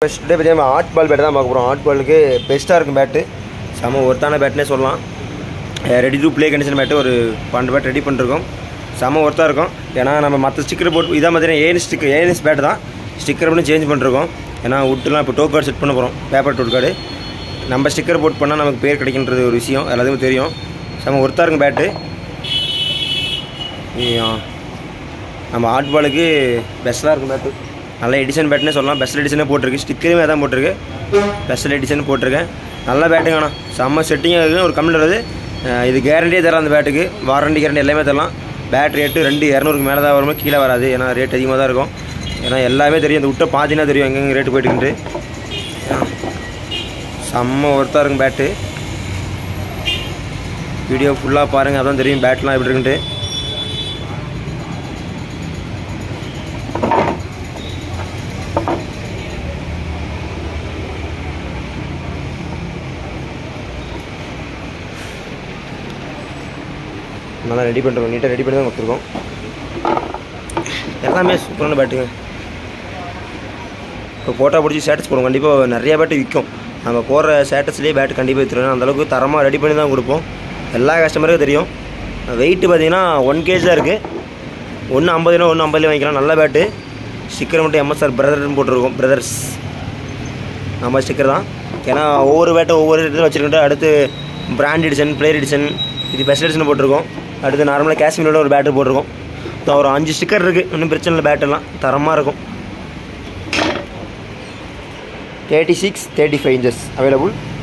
first day பார்த்தீங்கன்னா art பால் bad தான் பார்க்க போகிறோம் ஆர்ட் பாலுக்கு பெஸ்ட்டாக இருக்கும் பேட்டு செம ஒர்த்தான பேட்னே சொல்லலாம் ready to play condition bat ஒரு பன்னெண்டு பேட் ரெடி பண்ணிருக்கோம் செம ஒர்த்தாக இருக்கும் ஏன்னா நம்ம மற்ற ஸ்டிக்கர் போட்டு இதாக பார்த்தீங்கன்னா ஏன் ஸ்டிக்கர் ஏஎன்எஸ் பேட் தான் ஸ்டிக்கர் பண்ணி சேஞ்ச் பண்ணிருக்கோம் ஏன்னா உட்டுலாம் இப்போ டோக் கார்டு செட் பண்ண போகிறோம் பேப்பர் டோட் கார்டு நம்ம ஸ்டிக்கர் போட் பண்ணால் நமக்கு பேர் கிடைக்கின்றது ஒரு விஷயம் எல்லாத்துக்கும் தெரியும் செம ஒர்த்தாக இருக்கும் பேட்டு நம்ம ஆர்ட் பாலுக்கு பெஸ்ட்டாக இருக்கும் பேட்டு நல்ல எடிஷன் பேட்னே சொல்லலாம் பெஸ்ட் எடிஷனே போட்டிருக்கு ஸ்டிக்கருமே தான் போட்டிருக்கு ஸ்பெஷல் எடிஷன் போட்டிருக்கேன் நல்ல பேட்டுங்க ஆனால் செம்ம செட்டிங்காக இருக்குது ஒரு கம்மியில் வருது அஹ் இது கேரண்டியே தரலாம் அந்த பேட்டுக்கு வாரண்டி கேரண்டி எல்லாமே தரலாம் பேட் ரேட்டு ரெண்டு இரநூறுக்கு மேலே தான் வருமா கீழே வராது ஏன்னா ரேட் அதிகமாக தான் இருக்கும் ஏன்னா எல்லாமே தெரியும் இந்த விட்ட பார்த்தீங்கன்னா தெரியும் எங்கெங்கே ரேட்டு போயிட்டுக்கிட்டு செம்ம ஒர்த்தாக இருக்கும் பேட்டு வீடியோ ஃபுல்லாக பாருங்கள் அதான் தெரியும் பேட்லாம் எப்படி இருக்குன்ட்டு நல்லா ரெடி பண்ணுறோம் நீட்டாக ரெடி பண்ணி தான் கொடுத்துருக்கோம் எல்லாமே சூப்பரான பேட்டுங்க இப்போ ஃபோட்டோ பிடிச்சி ஸ்டேட்டஸ் போடுவோம் கண்டிப்பாக நிறைய பேட்டு விற்கும் நம்ம போடுற ஸ்டேட்டஸ்லேயே பேட்டு கண்டிப்பாக விற்றுருவோம் அந்தளவுக்கு தரமாக ரெடி பண்ணி தான் கொடுப்போம் எல்லா கஸ்டமருக்கும் தெரியும் வெயிட்டு பார்த்தீங்கன்னா ஒன் கேஜ் தான் இருக்குது ஒன்று ஐம்பதுனா ஒன்று ஐம்பதுலேயே வாங்கிக்கலாம் நல்ல பேட்டு ஸ்டிக்கர் மட்டும் எம்எஸ்ஆர் பிரதர்னு போட்டிருக்கோம் பிரதர்ஸ் நம்ம ஸ்டிக்கர் தான் ஏன்னா ஒவ்வொரு பேட்டை ஒவ்வொரு இடத்துல வச்சுருக்கிட்டு அடுத்து பிராண்ட் எடிஷன் பிளேயர் எடிஷன் இது பெஸ்ட் எடிஷன் போட்டிருக்கோம் அடுத்து நார்மலாக காஷ்மீரோட ஒரு பேட்டு போட்டிருக்கோம் ஸோ ஒரு அஞ்சு ஸ்டிக்கர் இருக்குது ஒன்றும் பிரச்சனை இல்லை பேட்டெல்லாம் தரமாக இருக்கும் thirty six thirty five inches available